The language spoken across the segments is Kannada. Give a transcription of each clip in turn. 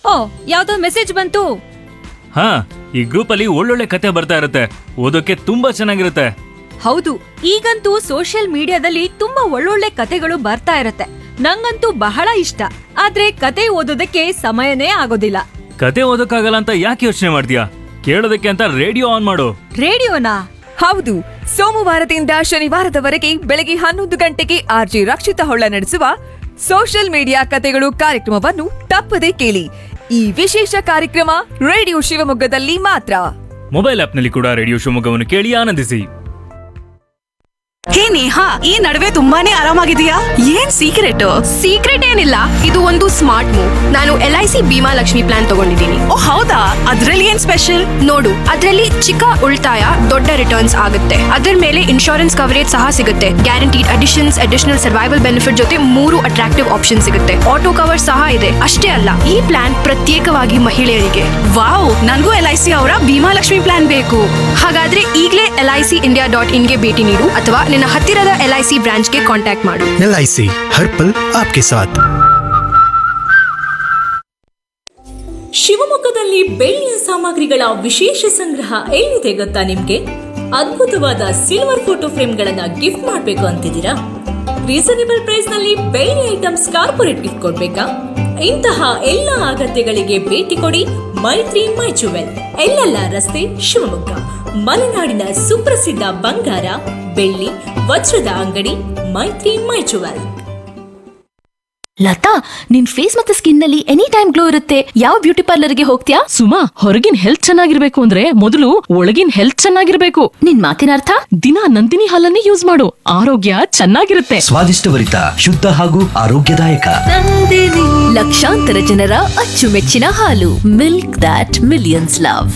ಓ ಯಾವ್ದೋ ಮೆಸೇಜ್ ಬಂತು ಹಾ ಈ ಗ್ರೂಪ್ ಅಲ್ಲಿ ಒಳ್ಳೊಳ್ಳೆ ಕತೆ ಬರ್ತಾ ಇರುತ್ತೆ ಓದೋಕೆ ತುಂಬಾ ಚೆನ್ನಾಗಿರುತ್ತೆ ಹೌದು ಈಗಂತೂ ಸೋಷಿಯಲ್ ಮೀಡಿಯಾದಲ್ಲಿ ತುಂಬಾ ಒಳ್ಳೊಳ್ಳೆ ಕತೆಗಳು ಬರ್ತಾ ಇರತ್ತೆ ನಂಗಂತೂ ಬಹಳ ಇಷ್ಟ ಆದ್ರೆ ಕತೆ ಓದೋದಕ್ಕೆ ಸಮಯನೇ ಆಗೋದಿಲ್ಲ ಕತೆ ಓದೋಕ್ಕಾಗಲ್ಲ ಅಂತ ಯಾಕೆ ಯೋಚನೆ ಮಾಡ್ತೀಯಾ ಕೇಳೋದಕ್ಕೆ ಅಂತ ರೇಡಿಯೋ ಆನ್ ಮಾಡು ರೇಡಿಯೋನಾ ಹೌದು ಸೋಮವಾರದಿಂದ ಶನಿವಾರದವರೆಗೆ ಬೆಳಗ್ಗೆ ಹನ್ನೊಂದು ಗಂಟೆಗೆ ಆರ್ಜಿ ರಕ್ಷಿತ ಹೊಳ್ಳ ನಡೆಸುವ ಸೋಷಿಯಲ್ ಮೀಡಿಯಾ ಕತೆಗಳು ಕಾರ್ಯಕ್ರಮವನ್ನು ತಪ್ಪದೆ ಕೇಳಿ ಈ ವಿಶೇಷ ಕಾರ್ಯಕ್ರಮ ರೇಡಿಯೋ ಶಿವಮೊಗ್ಗದಲ್ಲಿ ಮಾತ್ರ ಮೊಬೈಲ್ ಆಪ್ನಲ್ಲಿ ಕೂಡ ರೇಡಿಯೋ ಶಿವಮೊಗ್ಗವನ್ನು ಕೇಳಿ ಆನಂದಿಸಿ ಹೇ ನೇಹಾ ಈ ನಡುವೆ ತುಂಬಾನೇ ಆರಾಮಾಗಿದೆಯಾ ಏನ್ ಸೀಕ್ರೆಟ್ ಸೀಕ್ರೆಟ್ ಏನಿಲ್ಲ ಇದು ಒಂದು ಸ್ಮಾರ್ಟ್ ಮೂವ್ ನಾನು L I C Bhima Lakshmi plan ತಗೊಂಡಿದ್ದೀನಿ ಓ ಹೌದಾ ಅದ್ರಲ್ಲಿ ಏನ್ ಸ್ಪೆಷಲ್ ನೋಡು ಅದರಲ್ಲಿ ಚಿಕ್ಕ ಉಳಿತಾಯ ದೊಡ್ಡ ರಿಟರ್ನ್ಸ್ ಆಗುತ್ತೆ ಅದರ ಮೇಲೆ ಇನ್ಶೂರೆನ್ಸ್ ಕವರೇಜ್ ಸಹ ಸಿಗುತ್ತೆ guaranteed additions additional survival benefit ಜೊತೆ ಮೂರು ಅಟ್ರಾಕ್ಟಿವ್ ಆಪ್ಷನ್ ಸಿಗುತ್ತೆ ಆಟೋ ಕವರ್ ಸಹ ಇದೆ ಅಷ್ಟೇ ಅಲ್ಲ ಈ ಪ್ಲಾನ್ ಪ್ರತ್ಯೇಕವಾಗಿ ಮಹಿಳೆಯರಿಗೆ ವಾವ್ ನನ್ಗೂ ಎಲ್ ಐ ಸಿ ಅವರ ಭೀಮಾ ಲಕ್ಷ್ಮಿ ಪ್ಲಾನ್ ಬೇಕು ಹಾಗಾದ್ರೆ ಈಗಲೇ L I C India dot ಇನ್ಗೆ ಭೇಟಿ ನೀಡು ಅಥವಾ ನಿನ್ನ ಹತ್ತಿರದ ಎಲ್ ಐ ಸಿ ಬ್ರಾಂಚ್ಗೆ ಕಾಂಟ್ಯಾಕ್ಟ್ ಮಾಡು एल आई सी हर पल आपके साथ ಶಿವಮೊಗ್ಗದಲ್ಲಿ ಬೆಳ್ಳಿಯ ಸಾಮಗ್ರಿಗಳ ವಿಶೇಷ ಸಂಗ್ರಹ ಎಲ್ಲಿದೆ ಗೊತ್ತಾ ನಿಮ್ಗೆ ಅದ್ಭುತವಾದ ಸಿಲ್ವರ್ ಫೋಟೋ ಫ್ರೇಮ್ಗಳನ್ನ ಗಿಫ್ಟ್ ಮಾಡಬೇಕು ಅಂತಿದ್ದೀರಾ ರೀಸನೇಬಲ್ ಪ್ರೈಸ್ ನಲ್ಲಿ ಬೆಳ್ಳಿ ಐಟಮ್ಸ್ ಕಾರ್ಪೊರೇಟ್ ಗಿಫ್ಟ್ ಕೊಡ್ಬೇಕಾ ಇಂತಹ ಎಲ್ಲ ಅಗತ್ಯಗಳಿಗೆ ಭೇಟಿ ಕೊಡಿ ಮೈತ್ರಿ ಮೈ ಜುವೆಲ್ ಎಲ್ಲೆಲ್ಲ ರಸ್ತೆ ಶಿವಮೊಗ್ಗ ಮಲೆನಾಡಿನ ಸುಪ್ರಸಿದ್ಧ ಬಂಗಾರ ಬೆಳ್ಳಿ ವಜ್ರದ ಅಂಗಡಿ ಮೈತ್ರಿ ಮೈ ಜುವೆಲ್ ಲತಾ ನಿನ್ ಫೇಸ್ ಮತ್ತೆ ಸ್ಕಿನ್ ನಲ್ಲಿ ಎನಿ ಟೈಮ್ ಗ್ಲೋ ಇರುತ್ತೆ ಯಾವ ಬ್ಯೂಟಿ ಪಾರ್ಲರ್ಗೆ ಹೋಗ್ತೀಯಾ ಸುಮಾ ಹೊರಗಿನ ಹೆಲ್ತ್ ಚೆನ್ನಾಗಿರ್ಬೇಕು ಅಂದ್ರೆ ಮೊದಲು ಒಳಗಿನ ಹೆಲ್ತ್ ಚೆನ್ನಾಗಿರ್ಬೇಕು ನಿನ್ ಮಾತಿನ ಅರ್ಥ ದಿನ ನಂದಿನಿ ಹಾಲನ್ನೇ ಯೂಸ್ ಮಾಡು ಆರೋಗ್ಯ ಚೆನ್ನಾಗಿರುತ್ತೆ ಸ್ವಾದಿಷ್ಟಭರಿತ ಶುದ್ಧ ಹಾಗೂ ಆರೋಗ್ಯದಾಯಕ ಲಕ್ಷಾಂತರ ಜನರ ಅಚ್ಚುಮೆಚ್ಚಿನ ಹಾಲು milk dot millions love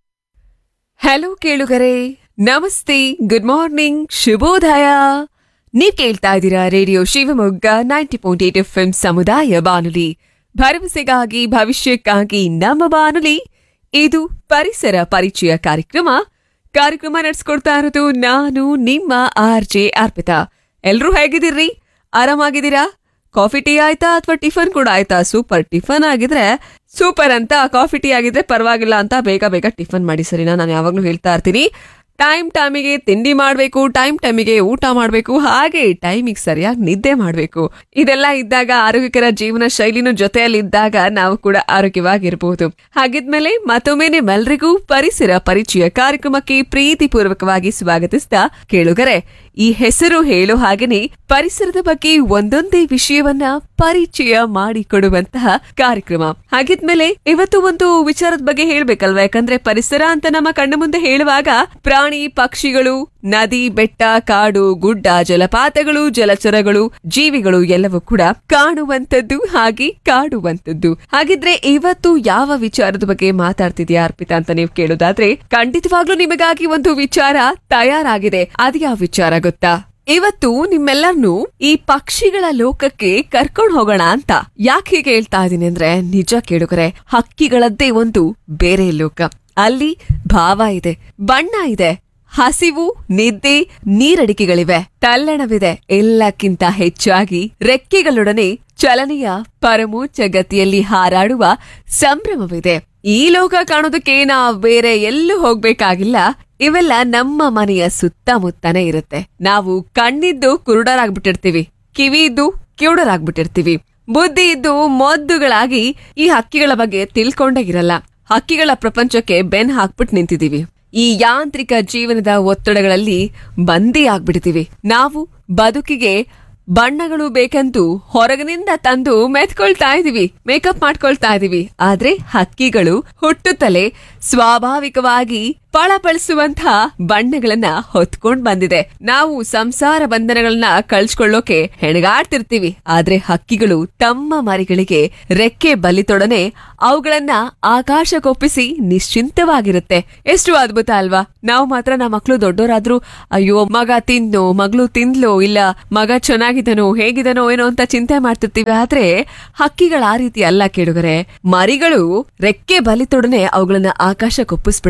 hello ಕೇಳುಗರೆ ನಮಸ್ತೆ ಗುಡ್ ಮಾರ್ನಿಂಗ್ ಶುಭೋದಯ ನೀವ್ ಕೇಳ್ತಾ ಇದ್ದೀರಾ radio Shivamogga ninety point eight F M ಸಮುದಾಯ ಬಾನುಲಿ ಭರವಸೆಗಾಗಿ ಭವಿಷ್ಯಕ್ಕಾಗಿ ನಮ್ಮ ಬಾನುಲಿ ಇದು ಪರಿಸರ ಪರಿಚಯ ಕಾರ್ಯಕ್ರಮ ಕಾರ್ಯಕ್ರಮ ನಡೆಸ್ಕೊಡ್ತಾ ಇರೋದು ನಾನು ನಿಮ್ಮ ಆರ್ ಜೆ ಅರ್ಪಿತಾ ಎಲ್ರೂ ಹೇಗಿದ್ದೀರಿ ಆರಾಮಾಗಿದ್ದೀರಾ ಕಾಫಿ ಟೀ ಆಯ್ತಾ ಅಥವಾ ಟಿಫನ್ ಕೂಡ ಆಯ್ತಾ ಸೂಪರ್ ಟಿಫನ್ ಆಗಿದ್ರೆ ಸೂಪರ್ ಅಂತ ಕಾಫಿ ಟೀ ಆಗಿದ್ರೆ ಪರವಾಗಿಲ್ಲ ಅಂತ ಬೇಗ ಬೇಗ ಟಿಫನ್ ಮಾಡಿ ಸರಿನಾ ನಾನು ಯಾವಾಗ್ಲೂ ಹೇಳ್ತಾ ಇರ್ತೀನಿ ಟೈಮ್ ಟೈಮಿಗೆ ತಿಂಡಿ ಮಾಡಬೇಕು ಟೈಮ್ ಟೈಮಿಗೆ ಊಟ ಮಾಡಬೇಕು ಹಾಗೆ ಟೈಮಿಗೆ ಸರಿಯಾಗಿ ನಿದ್ದೆ ಮಾಡಬೇಕು ಇದೆಲ್ಲ ಇದ್ದಾಗ ಆರೋಗ್ಯಕರ ಜೀವನ ಶೈಲಿನೂ ಜೊತೆಯಲ್ಲಿ ಇದ್ದಾಗ ನಾವು ಕೂಡ ಆರೋಗ್ಯವಾಗಿರ್ಬಹುದು ಹಾಗಿದ್ಮೇಲೆ ಮತ್ತೊಮ್ಮೆ ನಿಮ್ಮೆಲ್ರಿಗೂ ಪರಿಸರ ಪರಿಚಯ ಕಾರ್ಯಕ್ರಮಕ್ಕೆ ಪ್ರೀತಿಪೂರ್ವಕವಾಗಿ ಸ್ವಾಗತಿಸ್ತಾ ಕೇಳುಗರೆ ಈ ಹೆಸರು ಹೇಳೋ ಹಾಗೆನೆ ಪರಿಸರದ ಬಗ್ಗೆ ಒಂದೊಂದೇ ವಿಷಯವನ್ನ ಪರಿಚಯ ಮಾಡಿಕೊಡುವಂತಹ ಕಾರ್ಯಕ್ರಮ ಹಾಗಿದ್ಮೇಲೆ ಇವತ್ತು ಒಂದು ವಿಚಾರದ ಬಗ್ಗೆ ಹೇಳ್ಬೇಕಲ್ವಾ ಯಾಕಂದ್ರೆ ಪರಿಸರ ಅಂತ ನಮ್ಮ ಕಣ್ಣ ಮುಂದೆ ಹೇಳುವಾಗ ಪ್ರಾಣಿ ಪಕ್ಷಿಗಳು ನದಿ ಬೆಟ್ಟ ಕಾಡು ಗುಡ್ಡ ಜಲಪಾತಗಳು ಜಲಚರಗಳು ಜೀವಿಗಳು ಎಲ್ಲವೂ ಕೂಡ ಕಾಣುವಂತದ್ದು ಹಾಗೆ ಕಾಡುವಂತದ್ದು ಹಾಗಿದ್ರೆ ಇವತ್ತು ಯಾವ ವಿಚಾರದ ಬಗ್ಗೆ ಮಾತಾಡ್ತಿದ್ಯಾ ಅರ್ಪಿತಾ ಅಂತ ನೀವು ಕೇಳೋದಾದ್ರೆ ಖಂಡಿತವಾಗ್ಲೂ ನಿಮಗಾಗಿ ಒಂದು ವಿಚಾರ ತಯಾರಾಗಿದೆ ಅದು ಯಾವ ವಿಚಾರ ಗೊತ್ತಾ ಇವತ್ತು ನಿಮ್ಮೆಲ್ಲರನ್ನು ಈ ಪಕ್ಷಿಗಳ ಲೋಕಕ್ಕೆ ಕರ್ಕೊಂಡು ಹೋಗೋಣ ಅಂತ ಯಾಕೆ ಹೀಗೆ ಹೇಳ್ತಾ ಇದೀನಿ ಅಂದ್ರೆ ನಿಜ ಕೇಳುಗರೆ ಹಕ್ಕಿಗಳದ್ದೇ ಒಂದು ಬೇರೆ ಲೋಕ ಅಲ್ಲಿ ಭಾವ ಇದೆ ಬಣ್ಣ ಇದೆ ಹಸಿವು ನಿದ್ದೆ ನೀರಡಿಕೆಗಳಿವೆ ತಲ್ಲಣವಿದೆ ಎಲ್ಲಕ್ಕಿಂತ ಹೆಚ್ಚಾಗಿ ರೆಕ್ಕೆಗಳೊಡನೆ ಚಲನೆಯ ಪರಮೋಚ್ಚ ಗತಿಯಲ್ಲಿ ಹಾರಾಡುವ ಸಂಭ್ರಮವಿದೆ ಈ ಲೋಕ ಕಾಣೋದಕ್ಕೆ ನಾವು ಬೇರೆ ಎಲ್ಲೂ ಹೋಗ್ಬೇಕಾಗಿಲ್ಲ ಇವೆಲ್ಲ ನಮ್ಮ ಮನೆಯ ಸುತ್ತಮುತ್ತನೇ ಇರುತ್ತೆ ನಾವು ಕಣ್ಣಿದ್ದು ಕುರುಡರಾಗ್ಬಿಟ್ಟಿರ್ತೀವಿ ಕಿವಿ ಇದ್ದು ಕಿವುಡರಾಗ್ಬಿಟ್ಟಿರ್ತೀವಿ ಬುದ್ಧಿ ಇದ್ದು ಮೊದ್ದುಗಳಾಗಿ ಈ ಹಕ್ಕಿಗಳ ಬಗ್ಗೆ ತಿಳ್ಕೊಂಡೇ ಇರಲ್ಲ ಹಕ್ಕಿಗಳ ಪ್ರಪಂಚಕ್ಕೆ ಬೆನ್ ಹಾಕ್ಬಿಟ್ಟು ನಿಂತಿದೀವಿ ಈ ಯಾಂತ್ರಿಕ ಜೀವನದ ಒತ್ತಡಗಳಲ್ಲಿ ಬಂದಿ ಆಗ್ಬಿಡ್ತೀವಿ ನಾವು ಬದುಕಿಗೆ ಬಣ್ಣಗಳು ಬೇಕಂತೂ ಹೊರಗಿನಿಂದ ತಂದು ಮೆತ್ಕೊಳ್ತಾ ಇದೀವಿ ಮೇಕಪ್ ಮಾಡ್ಕೊಳ್ತಾ ಇದೀವಿ ಆದ್ರೆ ಹಕ್ಕಿಗಳು ಹುಟ್ಟುತ್ತಲೇ ಸ್ವಾಭಾವಿಕವಾಗಿ ಪಳಪಳಿಸುವಂತಹ ಬಣ್ಣಗಳನ್ನ ಹೊತ್ಕೊಂಡ್ ಬಂದಿದೆ ನಾವು ಸಂಸಾರ ಬಂಧನಗಳನ್ನ ಕಳ್ಸ್ಕೊಳ್ಳೋಕೆ ಹೆಣಗಾಡ್ತಿರ್ತೀವಿ ಆದ್ರೆ ಹಕ್ಕಿಗಳು ತಮ್ಮ ಮರಿಗಳಿಗೆ ರೆಕ್ಕೆ ಬಲಿತೊಡನೆ ಅವುಗಳನ್ನ ಆಕಾಶಕ್ಕೊಪ್ಪಿಸಿ ನಿಶ್ಚಿಂತವಾಗಿರುತ್ತೆ ಎಷ್ಟು ಅದ್ಭುತ ಅಲ್ವಾ ನಾವು ಮಾತ್ರ ನಮ್ಮ ಮಕ್ಳು ದೊಡ್ಡೋರಾದ್ರೂ ಅಯ್ಯೋ ಮಗ ತಿಂದ್ನೋ ಮಗಳು ತಿಂದ್ಲೋ ಇಲ್ಲ ಮಗ ಚೆನ್ನಾಗಿದನೋ ಹೇಗಿದನೋ ಏನೋ ಅಂತ ಚಿಂತೆ ಮಾಡ್ತಿರ್ತೀವಿ ಆದ್ರೆ ಹಕ್ಕಿಗಳ ಆ ರೀತಿ ಅಲ್ಲ ಕೇಳುಗರೆ ಮರಿಗಳು ರೆಕ್ಕೆ ಬಲಿತೊಡನೆ ಅವುಗಳನ್ನ ಆಕಾಶಕ್ಕೊಪ್ಪಿಸ್ಬಿಡುತ್ತೆ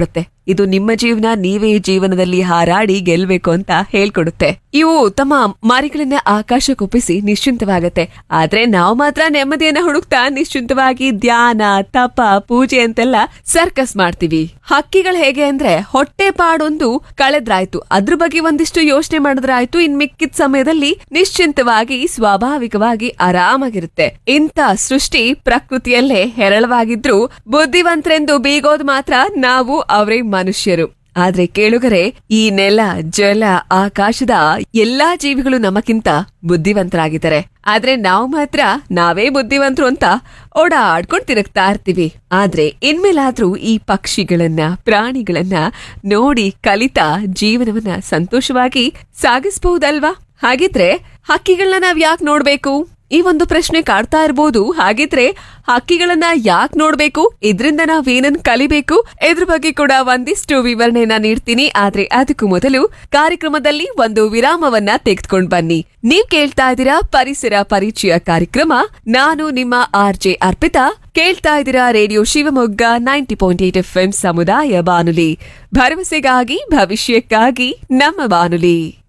ಇದು ನಿಮ್ಮ ಜೀವನ ನೀವೇ ಜೀವನದಲ್ಲಿ ಹಾರಾಡಿ ಗೆಲ್ಬೇಕು ಅಂತ ಹೇಳ್ಕೊಡುತ್ತೆ ಇವು ತಮ್ಮ ಮಾರಿಗಳನ್ನ ಆಕಾಶಕ್ಕೊಪ್ಪಿಸಿ ನಿಶ್ಚಿಂತವಾಗತ್ತೆ ಆದ್ರೆ ನಾವು ಮಾತ್ರ ನೆಮ್ಮದಿಯನ್ನ ಹುಡುಕ್ತಾ ನಿಶ್ಚಿಂತವಾಗಿ ಧ್ಯಾನ ತಪ ಪೂಜೆ ಅಂತೆಲ್ಲ ಸರ್ಕಸ್ ಮಾಡ್ತೀವಿ ಹಕ್ಕಿಗಳು ಹೇಗೆ ಅಂದ್ರೆ ಹೊಟ್ಟೆ ಪಾಡೊಂದು ಕಳೆದ್ರಾಯ್ತು ಅದ್ರ ಬಗ್ಗೆ ಒಂದಿಷ್ಟು ಯೋಚನೆ ಮಾಡಿದ್ರಾಯ್ತು ಇನ್ ಮಿಕ್ಕಿದ ಸಮಯದಲ್ಲಿ ನಿಶ್ಚಿಂತವಾಗಿ ಸ್ವಾಭಾವಿಕವಾಗಿ ಆರಾಮಾಗಿರುತ್ತೆ ಇಂಥ ಸೃಷ್ಟಿ ಪ್ರಕೃತಿಯಲ್ಲೇ ಹೆರಳವಾಗಿದ್ರು ಬುದ್ಧಿವಂತರೆಂದು ಬೀಗೋದು ಮಾತ್ರ ನಾವು ಅವರೇ ಮನುಷ್ಯರು ಆದ್ರೆ ಕೇಳುಗರೆ ಈ ನೆಲ ಜಲ ಆಕಾಶದ ಎಲ್ಲಾ ಜೀವಿಗಳು ನಮಕ್ಕಿಂತ ಬುದ್ಧಿವಂತರಾಗಿದ್ದಾರೆ ಆದ್ರೆ ನಾವು ಮಾತ್ರ ನಾವೇ ಬುದ್ಧಿವಂತರು ಅಂತ ಓಡಾಡ್ಕೊಂಡ್ ತಿರುಗ್ತಾ ಇರ್ತೀವಿ ಆದ್ರೆ ಇನ್ಮೇಲಾದ್ರೂ ಈ ಪಕ್ಷಿಗಳನ್ನ ಪ್ರಾಣಿಗಳನ್ನ ನೋಡಿ ಕಲಿತಾ ಜೀವನವನ್ನ ಸಂತೋಷವಾಗಿ ಸಾಗಿಸಬಹುದಲ್ವಾ ಹಾಗಿದ್ರೆ ಹಕ್ಕಿಗಳನ್ನ ನಾವ್ ಯಾಕೆ ನೋಡ್ಬೇಕು ಈ ಒಂದು ಪ್ರಶ್ನೆ ಕಾಡ್ತಾ ಇರ್ಬೋದು ಹಾಗಿದ್ರೆ ಹಕ್ಕಿಗಳನ್ನ ಯಾಕ್ ನೋಡ್ಬೇಕು ಇದ್ರಿಂದ ನಾವೇನನ್ ಕಲಿಬೇಕು ಇದ್ರ ಬಗ್ಗೆ ಕೂಡ ಒಂದಿಷ್ಟು ವಿವರಣೆಯನ್ನ ನೀಡ್ತೀನಿ ಆದ್ರೆ ಅದಕ್ಕೂ ಮೊದಲು ಕಾರ್ಯಕ್ರಮದಲ್ಲಿ ಒಂದು ವಿರಾಮವನ್ನ ತೆಗೆದುಕೊಂಡ್ ಬನ್ನಿ ನೀವ್ ಕೇಳ್ತಾ ಇದ್ದೀರಾ ಪರಿಸರ ಪರಿಚಯ ಕಾರ್ಯಕ್ರಮ ನಾನು ನಿಮ್ಮ ಆರ್ ಜೆ ಅರ್ಪಿತಾ ಕೇಳ್ತಾ ಇದ್ದೀರಾ radio Shivamogga ninety point eight F ಸಮುದಾಯ ಬಾನುಲಿ ಭರವಸೆಗಾಗಿ ಭವಿಷ್ಯಕ್ಕಾಗಿ ನಮ್ಮ ಬಾನುಲಿ